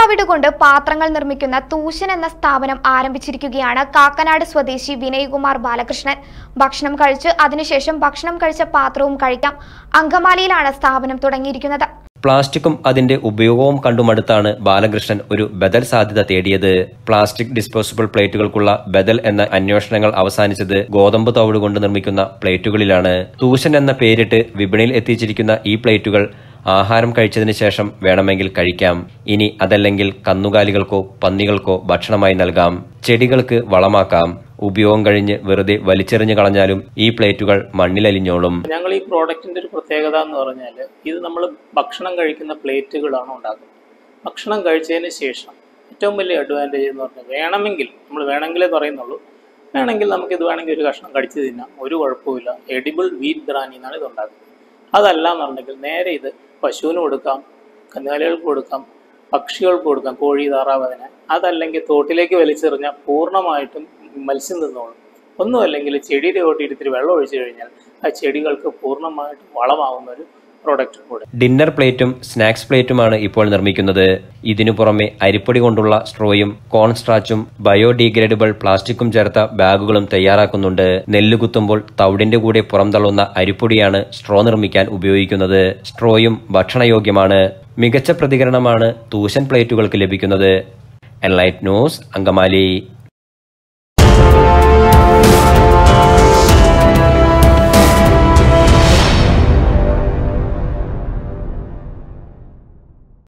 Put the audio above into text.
തവിട് കൊണ്ട് പാത്രങ്ങൾ നിർമ്മിക്കുന്ന തൂശൻ എന്ന സ്ഥാപനം ആരംഭിച്ചിരിക്കുകയാണ് കാക്കനാട് സ്വദേശി വിനയ്കുമാർ ബാലകൃഷ്ണൻ ഭക്ഷണം കഴിച്ച് അതിനുശേഷം ഭക്ഷണം കഴിച്ച പാത്രവും കഴിക്കാം അങ്കമാലിയിലാണ് സ്ഥാപനം തുടങ്ങിയിരിക്കുന്നത് പ്ലാസ്റ്റിക്കും അതിന്റെ ഉപയോഗവും കണ്ടുമടുത്താണ് ബാലകൃഷ്ണൻ ഒരു ബദൽ സാധ്യത തേടിയത് പ്ലാസ്റ്റിക് ഡിസ്പോസിബിൾ പ്ലേറ്റുകൾക്കുള്ള ബദൽ എന്ന അന്വേഷണങ്ങൾ അവസാനിച്ചത് ഗോതമ്പ് തവിട് കൊണ്ട് നിർമ്മിക്കുന്ന പ്ലേറ്റുകളിലാണ് തൂശൻ എന്ന പേരിട്ട് വിപണിയിൽ എത്തിച്ചിരിക്കുന്ന ഈ പ്ലേറ്റുകൾ ആഹാരം കഴിച്ചതിന് ശേഷം വേണമെങ്കിൽ കഴിക്കാം ഇനി അതല്ലെങ്കിൽ കന്നുകാലികൾക്കോ പന്നികൾക്കോ ഭക്ഷണമായി നൽകാം ചെടികൾക്ക് വളമാക്കാം ഉപയോഗം കഴിഞ്ഞ് വെറുതെ വലിച്ചെറിഞ്ഞു കളഞ്ഞാലും ഈ പ്ലേറ്റുകൾ മണ്ണിലലിഞ്ഞോളും ഞങ്ങൾ ഈ പ്രോഡക്റ്റിന്റെ ഒരു പ്രത്യേകത എന്ന് പറഞ്ഞാൽ ഇത് നമ്മൾ ഭക്ഷണം കഴിക്കുന്ന പ്ലേറ്റുകളാണ് ഉണ്ടാക്കുന്നത് ഭക്ഷണം കഴിച്ചതിന് ശേഷം ഏറ്റവും വലിയ അഡ്വാൻറ്റേജ് എന്ന് പറഞ്ഞാൽ വേണമെങ്കിൽ നമ്മൾ വേണമെങ്കിലേ പറയുന്നുള്ളൂ വേണമെങ്കിൽ നമുക്ക് ഇത് വേണമെങ്കിൽ ഒരു കഷ്ണം കടിച്ച് തിന്നാം ഒരു കുഴപ്പമില്ല എഡിബിൾ വീറ്റ് ബ്രാനി എന്നാണ് ഇത് ഉണ്ടാക്കുന്നത് അതല്ല എന്നുണ്ടെങ്കിൽ നേരെ ഇത് പശുവിന് കൊടുക്കാം കന്നുകാലികൾക്ക് കൊടുക്കാം പക്ഷികൾക്ക് കൊടുക്കാം കോഴി താറാവ് അതിനെ അതല്ലെങ്കിൽ തോട്ടിലേക്ക് വലിച്ചെറിഞ്ഞാൽ പൂർണ്ണമായിട്ടും മത്സ്യം തിന്നോളും ഒന്നും അല്ലെങ്കിൽ ചെടിയുടെ ചോട്ടിയിട്ട് ഇത്തിരി വെള്ളം ഒഴിച്ചു കഴിഞ്ഞാൽ ആ ചെടികൾക്ക് പൂർണ്ണമായിട്ടും വളമാവുന്ന ഒരു പ്രോഡക്റ്റ് കൂടെ ഡിന്നർ പ്ലേറ്റും സ്നാക്സ് പ്ലേറ്റുമാണ് ഇപ്പോൾ നിർമ്മിക്കുന്നത് ഇതിനു പുറമെ അരിപ്പൊടി കൊണ്ടുള്ള സ്ട്രോയും കോൺ സ്ട്രാച്ചും ബയോഡീഗ്രേഡബിൾ പ്ലാസ്റ്റിക്കും ചേർത്ത ബാഗുകളും തയ്യാറാക്കുന്നുണ്ട് നെല്ല് കുത്തുമ്പോൾ തവിടിന്റെ കൂടെ പുറംതള്ളുന്ന അരിപ്പൊടിയാണ് സ്ട്രോ നിർമ്മിക്കാൻ ഉപയോഗിക്കുന്നത് സ്ട്രോയും ഭക്ഷണയോഗ്യമാണ് മികച്ച പ്രതികരണമാണ് തൂശൻ പ്ലേറ്റുകൾക്ക് ലഭിക്കുന്നത് എൻലൈറ്റ് ന്യൂസ് അങ്കമാലി